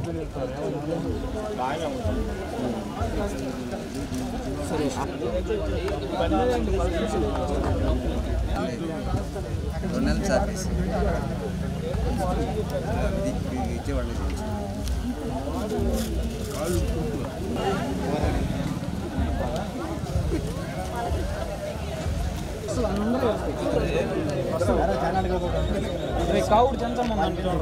రెండు సర్వీస్ ఇచ్చేవాళ్ళు కావుడు జంతం ఉందండి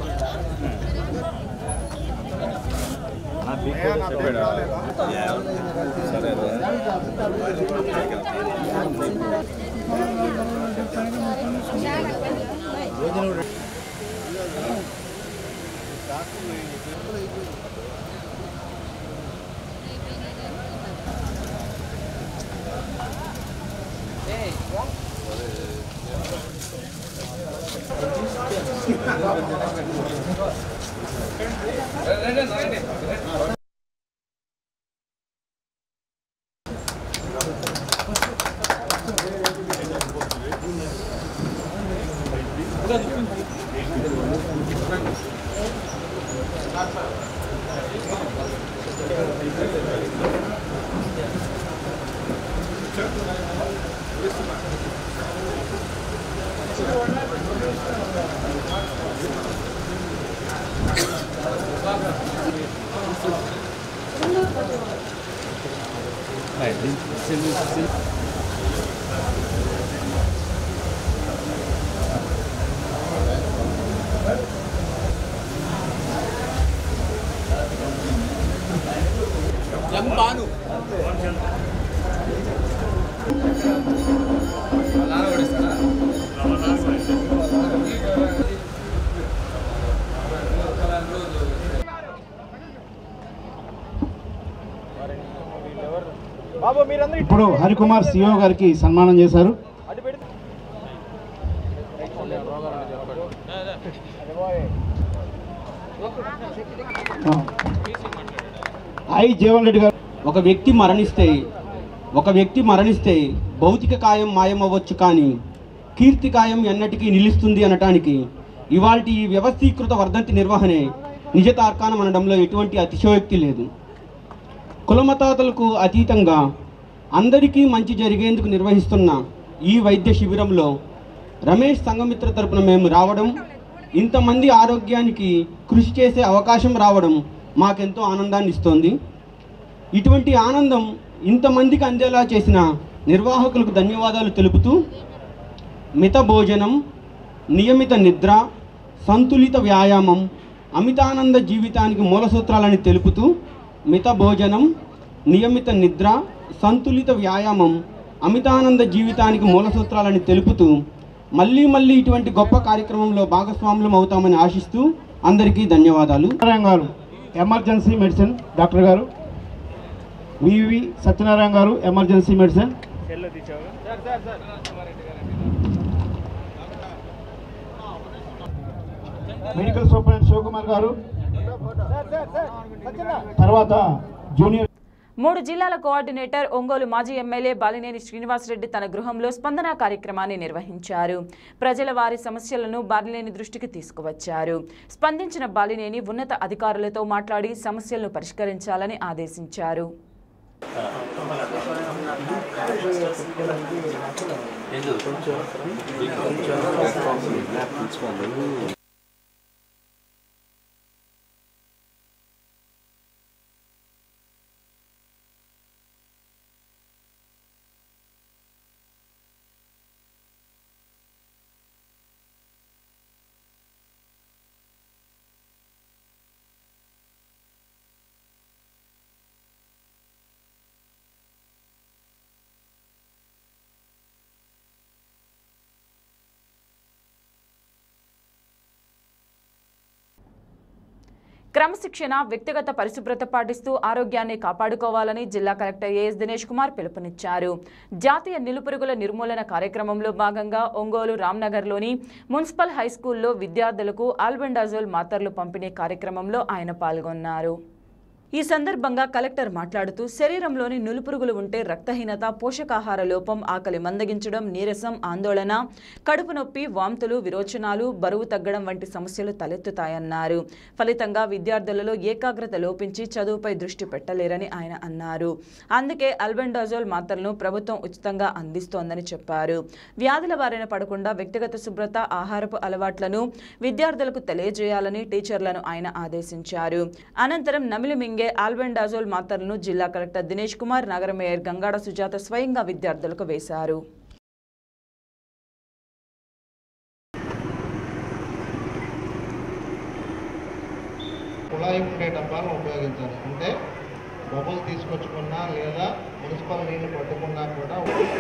బాను బాబు మీరందరూ ఇప్పుడు హరికుమార్ సిఓ గారికి సన్మానం చేశారు ఐ జీవన్ రెడ్డి గారు ఒక వ్యక్తి మరణిస్తే ఒక వ్యక్తి మరణిస్తే భౌతిక కాయం మాయమవ్వచ్చు కానీ కీర్తి కాయం ఎన్నటికీ నిలుస్తుంది అనటానికి ఇవాల్టి ఈ వ్యవస్థీకృత వర్ధంతి నిర్వహణే నిజ తార్కాణం అనడంలో ఎటువంటి అతిశయోక్తి లేదు కులమతాతలకు అతీతంగా అందరికీ మంచి జరిగేందుకు నిర్వహిస్తున్న ఈ వైద్య శిబిరంలో రమేష్ సంఘమిత్ర తరపున మేము రావడం ఇంతమంది ఆరోగ్యానికి కృషి చేసే అవకాశం రావడం మాకెంతో ఆనందాన్ని ఇస్తోంది ఇటువంటి ఆనందం ఇంతమందికి అందేలా చేసిన నిర్వాహకులకు ధన్యవాదాలు తెలుపుతూ మిత భోజనం నియమిత నిద్ర సంతులిత వ్యాయామం అమితానంద జీవితానికి మూల సూత్రాలని తెలుపుతూ మిత భోజనం నియమిత నిద్ర సంతులిత వ్యాయామం అమితానంద జీవితానికి మూల సూత్రాలని తెలుపుతూ మళ్ళీ మళ్ళీ ఇటువంటి గొప్ప కార్యక్రమంలో భాగస్వాములం అవుతామని ఆశిస్తూ అందరికీ ధన్యవాదాలు Satyanarayana garu emergency medicine doctor గారు VV Satyanarayana garu emergency medicine medical superintendent Sivakumar garu తర్వాత జూనియర్ మూడు జిల్లాల కోఆర్డినేటర్ ఒంగోలు మాజీ ఎమ్మెల్యే బాలినేని శ్రీనివాసరెడ్డి తన గృహంలో స్పందన కార్యక్రమాన్ని నిర్వహించారు ప్రజల వారి సమస్యలను బాలినేని దృష్టికి తీసుకువచ్చారు స్పందించిన బాలినేని ఉన్నత అధికారులతో మాట్లాడి సమస్యలను పరిష్కరించాలని ఆదేశించారు క్రమశిక్షణ వ్యక్తిగత పరిశుభ్రత పాటిస్తూ ఆరోగ్యాన్ని కాపాడుకోవాలని జిల్లా కలెక్టర్ ఏఎస్ దినేష్ కుమార్ పిలుపునిచ్చారు జాతీయ నిలుపురుగుల నిర్మూలన కార్యక్రమంలో భాగంగా ఒంగోలు రామ్నగర్లోని మున్సిపల్ హైస్కూల్లో విద్యార్థులకు ఆల్బెండాజోల్ మాత్రలు పంపిణీ కార్యక్రమంలో ఆయన పాల్గొన్నారు ఈ సందర్భంగా కలెక్టర్ మాట్లాడుతూ శరీరంలోని నులుపురుగులు ఉంటే రక్తహీనత పోషకాహార లోపం ఆకలి మందగించడం నీరసం ఆందోళన కడుపు నొప్పి వాంతులు విరోచనాలు బరువు తగ్గడం వంటి సమస్యలు తలెత్తుతాయన్నారు ఫలితంగా విద్యార్థులలో ఏకాగ్రత లోపించి చదువుపై దృష్టి పెట్టలేరని ఆయన అన్నారు అందుకే అల్బెండాజోల్ మాత్రలను ప్రభుత్వం ఉచితంగా అందిస్తోందని చెప్పారు వ్యాధుల బారిన పడకుండా వ్యక్తిగత శుభ్రత ఆహారపు అలవాట్లను విద్యార్థులకు తెలియజేయాలని టీచర్లను ఆయన ఆదేశించారు అనంతరం నమిలి మింగే ఆల్బెండాజోల్ మాత్రలను జిల్లా కలెక్టర్ దినేష్ కుమార్ నగర మేయర్ గంగాడ సుజాత స్వయంగా విద్యార్థులకు వేశారు కుళాయి ఉండే డబ్బాలను ఉపయోగించాలి అంటే బొబ్బలు తీసుకొచ్చుకున్నా లేదా మున్సిపల్ నీళ్లు పట్టుకున్నా కూడా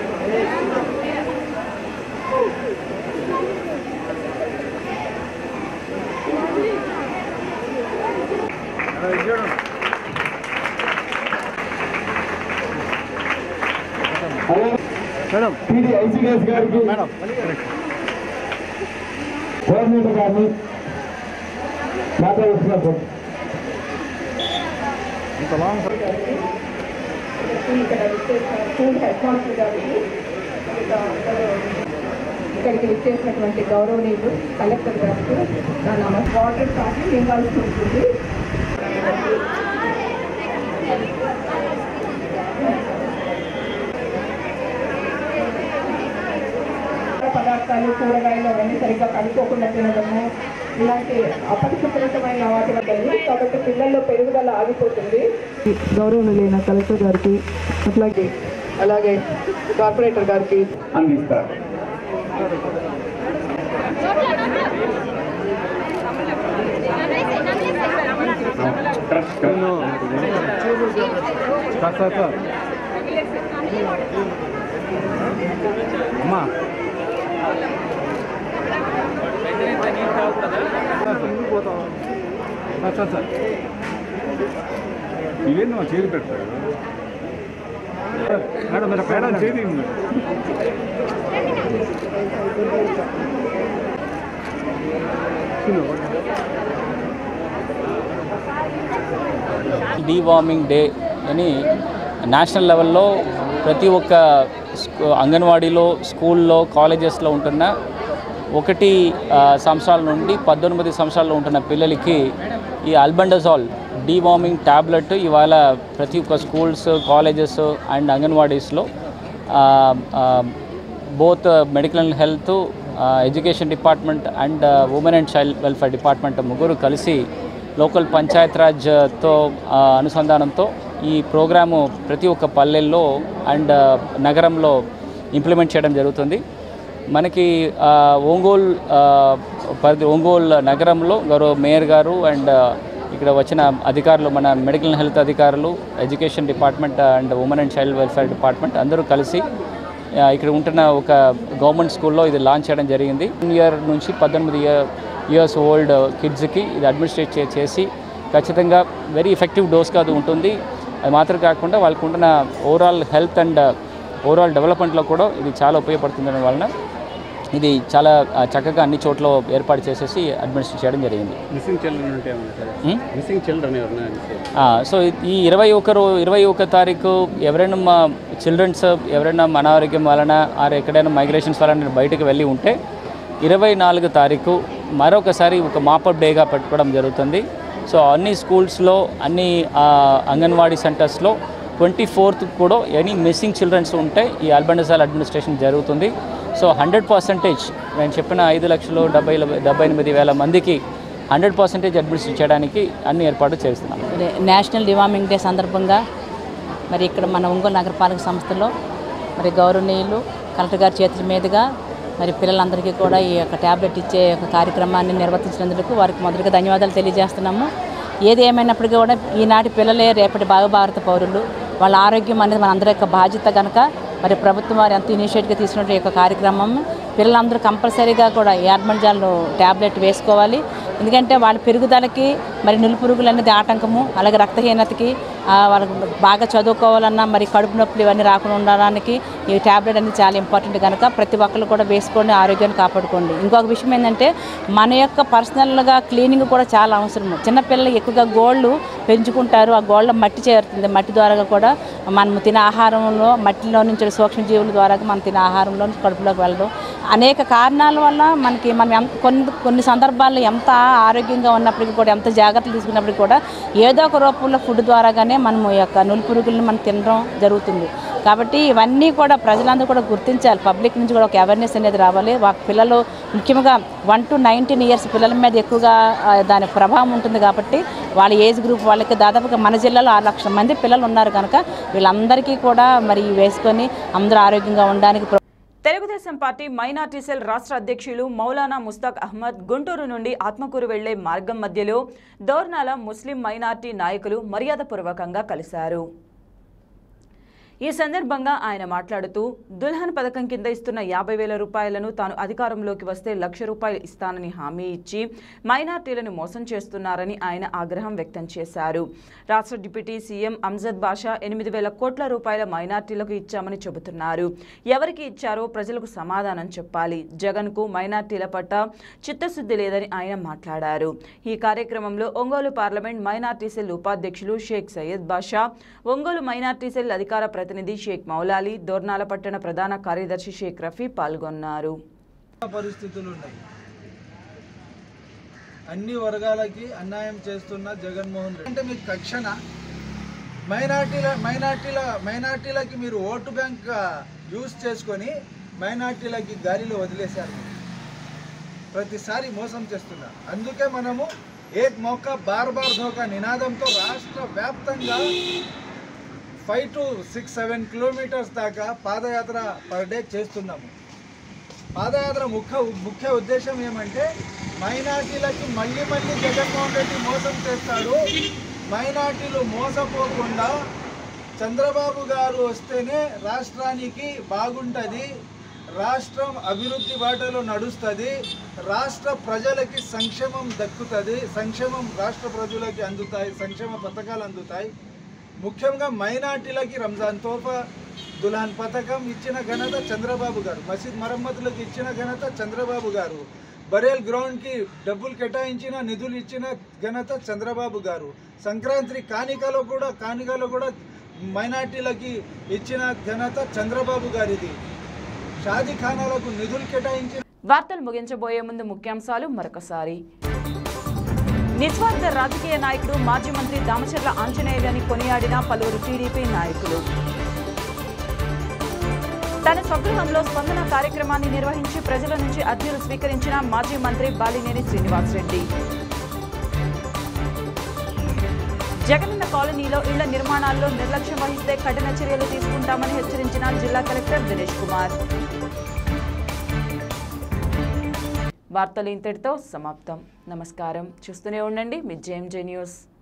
మేడం పీడీ ఐసీడీఎస్ గారికి మేడం కోఆర్డినేటర్ గారిని మాట్లాడుతున్నారు ఇంత లాంగ్ ఇక్కడికి విచ్చేసినటువంటి గౌరవనీయులు కలెక్టర్ గారికి నా నమస్కారం వాటర్ పార్టీ ఇవ్వాల్సి ఉంటుంది పదార్థాలు కూరగాయలు అవన్నీ సరిగ్గా కలుపుకోకుండా తినడము ఇలాంటి అపరిశుభ్రతమైన వాటి వల్ల కాబట్టి పిల్లల్లో పెరుగుదల ఆగిపోతుంది గౌరవనీయులైన కలెక్టర్ గారికి అట్లాగే అలాగే కార్పొరేటర్ గారికి అందిస్తారు సార్ సార్ సార్ అమ్మా సార్ సార్ సార్ ఇవేంది మా చేతి పెడతారు మేడం మీరు మేడం చేతి డీవార్మింగ్ డే అని నేషనల్ లెవెల్లో ప్రతి ఒక్క స్కూ అంగన్వాడీలో స్కూల్లో కాలేజెస్లో ఉంటున్న ఒకటి ఆ, సంవత్సరాల నుండి పద్దెనిమిది సంవత్సరాల్లో ఉంటున్న పిల్లలకి ఈ అల్బండజాల్ డీవార్మింగ్ ట్యాబ్లెట్ ఇవాళ ప్రతి ఒక్క స్కూల్స్ కాలేజెస్ అండ్ అంగన్వాడీస్లో both medical and health education department and women and child welfare department ముగ్గురు కలిసి లోకల్ పంచాయత్ రాజ్తో ఆ, అనుసంధానంతో ఈ ప్రోగ్రాము ప్రతి ఒక్క పల్లెల్లో అండ్ నగరంలో ఇంప్లిమెంట్ చేయడం జరుగుతుంది మనకి ఆ, ఒంగోలు ఆ, పరిధి ఒంగోలు నగరంలో గౌరవ మేయర్ గారు అండ్ ఇక్కడ వచ్చిన అధికారులు మన మెడికల్ అండ్ హెల్త్ అధికారులు education department and women and child welfare department అందరూ కలిసి ఆ, ఇక్కడ ఉంటున్న ఒక గవర్నమెంట్ స్కూల్లో ఇది లాంచ్ చేయడం జరిగింది ఇయర్ నుంచి పద్దెనిమిది ఇయర్ ఇయర్స్ ఓల్డ్ కిడ్స్కి ఇది అడ్మినిస్ట్రేట్ చే- చేసి ఖచ్చితంగా వెరీ ఎఫెక్టివ్ డోస్గా అది ఉంటుంది అది మాత్రం కాకుండా వాళ్ళకు ఉంటున్న ఓవరాల్ హెల్త్ అండ్ ఓవరాల్ డెవలప్మెంట్లో కూడా ఇది చాలా ఉపయోగపడుతుందనే వలన ఇది చాలా ఆ, చక్కగా అన్ని చోట్ల ఏర్పాటు చేసేసి అడ్మినిస్ట్రేట్ చేయడం జరిగింది మిస్సింగ్ చిల్డ్రన్ ఉంటే Hmm? మిస్సింగ్ చిల్డ్రన్ ఎవరైనా ఆ, సో ఈ ఇరవై ఒకరు ఇరవై ఒక తారీఖు ఎవరైనా మా చిల్డ్రన్స్ ఎవరైనా అనారోగ్యం వలన ఆర్ ఎక్కడైనా మైగ్రేషన్స్ వలన బయటకు వెళ్ళి ఉంటే ఇరవై నాలుగు తారీఖు మరొకసారి ఒక మాపప్ డేగా పెట్టుకోవడం జరుగుతుంది సో అన్ని స్కూల్స్లో అన్ని ఆ, అంగన్వాడీ సెంటర్స్లో ట్వంటీ ఫోర్త్ కూడా ఎనీ మిస్సింగ్ చిల్డ్రన్స్ ఉంటే ఈ అల్బండసాల్ అడ్మినిస్ట్రేషన్ జరుగుతుంది సో హండ్రెడ్ పర్సెంటేజ్ నేను చెప్పిన ఐదు లక్షలు డెబ్బై డెబ్బై ఎనిమిది వేల మందికి హండ్రెడ్ పర్సెంటేజ్ అడ్మినిస్ట్రేట్ చేయడానికి అన్ని ఏర్పాట్లు చేస్తున్నాం అదే నేషనల్ డివార్మింగ్ డే సందర్భంగా మరి ఇక్కడ మన ఒంగోలు నగరపాలక సంస్థలో మరి గౌరవనీయులు కలెక్టర్ గారి చేతుల మీదుగా మరి పిల్లలందరికీ కూడా ఈ యొక్క ట్యాబ్లెట్ ఇచ్చే ఒక కార్యక్రమాన్ని నిర్వర్తించినందుకు వారికి మొదటిగా ధన్యవాదాలు తెలియజేస్తున్నాము ఏది ఏమైనప్పటికీ కూడా ఈనాటి పిల్లలే రేపటి భారత పౌరులు వాళ్ళ ఆరోగ్యం అనేది మనందరి యొక్క బాధ్యత కనుక మరి ప్రభుత్వం వారు ఎంతో ఇనిషియేటివ్గా తీసుకున్న ఈ యొక్క కార్యక్రమం పిల్లలందరూ కంపల్సరీగా కూడా యాడ్మంజాల్ ట్యాబ్లెట్ వేసుకోవాలి ఎందుకంటే వాళ్ళ పెరుగుదలకి మరి నులి పురుగులు అనేది ఆటంకము అలాగే రక్తహీనతకి ఆ, వాళ్ళకి బాగా చదువుకోవాలన్నా మరి కడుపు నొప్పులు ఇవన్నీ రాకుండా ఉండడానికి ఈ ట్యాబ్లెట్ అనేది చాలా ఇంపార్టెంట్ కనుక ప్రతి ఒక్కరు కూడా వేసుకోండి ఆరోగ్యాన్ని కాపాడుకోండి ఇంకొక విషయం ఏంటంటే మన యొక్క పర్సనల్గా క్లీనింగ్ కూడా చాలా అవసరము చిన్నపిల్లలు ఎక్కువగా గోళ్ళు పెంచుకుంటారు ఆ గోళ్ళ మట్టి చేరుతుంది మట్టి ద్వారా కూడా మనం తినే ఆహారంలో మట్టిలో నుంచి సూక్ష్మజీవుల ద్వారా మనం తినే ఆహారంలో కడుపులోకి వెళ్ళడం అనేక కారణాల వల్ల మనకి మనం ఎంత- కొన్ని కొన్ని సందర్భాల్లో ఎంత ఆరోగ్యంగా ఉన్నప్పటికీ కూడా ఎంత జాగ్రత్తలు తీసుకున్నప్పటికీ కూడా ఏదో ఒక రూపంలో ఫుడ్ ద్వారాగానే మనం ఈ యొక్క నులి పురుగులను మనం తినడం జరుగుతుంది కాబట్టి ఇవన్నీ కూడా ప్రజలందరూ కూడా గుర్తించాలి పబ్లిక్ నుంచి కూడా ఒక అవేర్నెస్ అనేది రావాలి వాళ్ళ పిల్లలు ముఖ్యంగా వన్ టు నైన్టీన్ ఇయర్స్ పిల్లల మీద ఎక్కువగా ఆ, దాని ప్రభావం ఉంటుంది కాబట్టి వాళ్ళ ఏజ్ గ్రూప్ వాళ్ళకి దాదాపుగా మన జిల్లాలో ఆరు లక్షల మంది పిల్లలు ఉన్నారు కనుక వీళ్ళందరికీ కూడా మరి ఇవి వేసుకొని అందరూ ఆరోగ్యంగా ఉండడానికి ప్ర- తెలుగుదేశం పార్టీ మైనార్టీ సెల్ రాష్ట్ర అధ్యక్షులు మౌలానా ముస్తాక్ అహ్మద్ గుంటూరు నుండి ఆత్మకూరు వెళ్లే మార్గం మధ్యలో దోర్నాల ముస్లిం మైనార్టీ నాయకులు మర్యాదపూర్వకంగా కలిశారు ఈ సందర్భంగా ఆయన మాట్లాడుతూ దుల్హన్ పథకం కింద ఇస్తున్న యాభై వేల రూపాయలను తాను అధికారంలోకి వస్తే లక్ష రూపాయలు ఇస్తానని హామీ ఇచ్చి మైనార్టీలను మోసం చేస్తున్నారని ఆయన ఆగ్రహం వ్యక్తం చేశారు రాష్ట్ర డిప్యూటీ సీఎం అంజద్ బాషా ఎనిమిది వేల కోట్ల రూపాయల మైనార్టీలకు ఇచ్చామని చెబుతున్నారు ఎవరికి ఇచ్చారో ప్రజలకు సమాధానం చెప్పాలి జగన్కు మైనార్టీల పట్ల చిత్తశుద్ధి లేదని ఆయన మాట్లాడారు ఈ కార్యక్రమంలో ఒంగోలు పార్లమెంట్ మైనార్టీ సెల్ ఉపాధ్యక్షులు షేక్ సయ్యద్ బాషా ఒంగోలు మైనార్టీ సెల్ అధికార ప్రతినిధి షేక్ మౌలాలి దోర్నాల పట్టణ ప్రధాన కార్యదర్శి షేక్ రఫీ పాల్గొన్నారు పరిస్థితులు ఉన్నాయి అన్ని వర్గాలకి అన్యాయం చేస్తున్న జగన్మోహన్ రెడ్డి అంటే మీకు కక్షణ మైనార్టీల మైనార్టీల మైనార్టీలకి మీరు ఓటు బ్యాంక్ యూజ్ చేసుకొని మైనార్టీలకి గాలిలో వదిలేశారు ప్రతిసారి మోసం చేస్తున్నారు అందుకే మనము ఏక్ మౌకా బార్ బార్ ధోకా నినాదంతో రాష్ట్ర వ్యాప్తంగా five to six seven kilometres దాకా పాదయాత్ర పర్ డే చేస్తున్నాము పాదయాత్ర ముఖ్య ముఖ్య ఉద్దేశం ఏమంటే మైనార్టీలకి మళ్ళీ మళ్ళీ జగన్మోహన్ రెడ్డి మోసం చేస్తాడు మైనార్టీలు మోసపోకుండా చంద్రబాబు గారు వస్తేనే రాష్ట్రానికి బాగుంటుంది రాష్ట్రం అభివృద్ధి బాటలో నడుస్తుంది రాష్ట్ర ప్రజలకి సంక్షేమం దక్కుతుంది సంక్షేమం రాష్ట్ర ప్రజలకి అందుతాయి సంక్షేమ పథకాలు అందుతాయి ముఖ్యంగా మైనార్టీలకి రంజాన్ తోఫా దుల్హన్ పథకం ఇచ్చిన ఘనత చంద్రబాబు గారు మసీద్ మరమ్మతులకు ఇచ్చిన ఘనత చంద్రబాబు గారు బరేల్ గ్రౌండ్కి డబ్బులు కేటాయించిన నిధులు ఇచ్చిన ఘనత చంద్రబాబు గారు సంక్రాంతి కానికలో కూడా కానికలో కూడా మైనార్టీలకి ఇచ్చిన ఘనత చంద్రబాబు గారిది షాదీ ఖానాలకు నిధులు కేటాయించిన వార్తలు ముగించబోయే ముందు ముఖ్యాంశాలు మరొకసారి నిస్వార్థ రాజకీయ నాయకుడు మాజీ మంత్రి దామచర్ల ఆంజనేయులని కొనియాడిన పలువురు టీడీపీ నాయకులు తన స్వగృహంలో స్పందన కార్యక్రమాన్ని నిర్వహించి ప్రజల నుంచి అర్జీలు స్వీకరించిన మాజీ మంత్రి బాలినేని శ్రీనివాసరెడ్డి జగనన్న కాలనీలో ఇళ్ల నిర్మాణాల్లో నిర్లక్ష్యం వహిస్తే కఠిన చర్యలు తీసుకుంటామని హెచ్చరించిన జిల్లా కలెక్టర్ దినేష్ కుమార్ వార్తలు ఇంతటితో సమాప్తం నమస్కారం చూస్తూనే ఉండండి మీ జేఎంజే న్యూస్